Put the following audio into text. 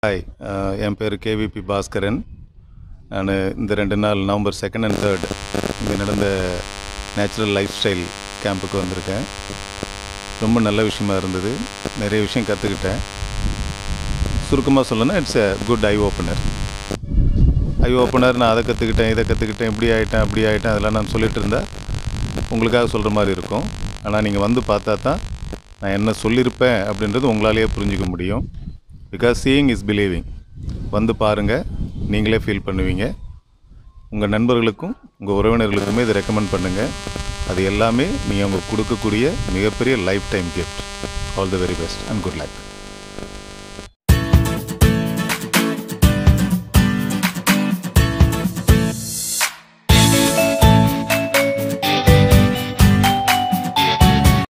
hi அஹ், என் பேர் KVP Bhaskaran நான் இந்த ரெண்டு நாள் நவம்பர் செகண்ட் அண்ட் தேர்ட் இங்கே நடந்த நேச்சுரல் லைஃப் ஸ்டைல் கேம்புக்கு வந்திருக்கேன் ரொம்ப நல்ல விஷயமா இருந்தது நிறைய விஷயம் கற்றுக்கிட்டேன் சுருக்கமாக சொல்லணும்னா it's a good eye opener eye opener நான் அதை கற்றுக்கிட்டேன் இதை கற்றுக்கிட்டேன் இப்படி ஆகிட்டேன் அப்படி ஆகிட்டேன் அதெல்லாம் நான் சொல்லிட்டு இருந்தால் உங்களுக்காக சொல்கிற மாதிரி இருக்கும் ஆனால் நீங்கள் வந்து பார்த்தா தான் நான் என்ன சொல்லியிருப்பேன் அப்படின்றது உங்களாலேயே புரிஞ்சுக்க முடியும் பிகாஸ் சீயிங் இஸ் பிலீவிங் வந்து பாருங்கள் நீங்களே ஃபீல் பண்ணுவீங்க உங்கள் நண்பர்களுக்கும் உங்கள் உறவினர்களுக்குமே இதை ரெக்கமெண்ட் பண்ணுங்கள் அது எல்லாமே நீங்கள் அவங்க கொடுக்கக்கூடிய மிகப்பெரிய lifetime gift all the very best and good luck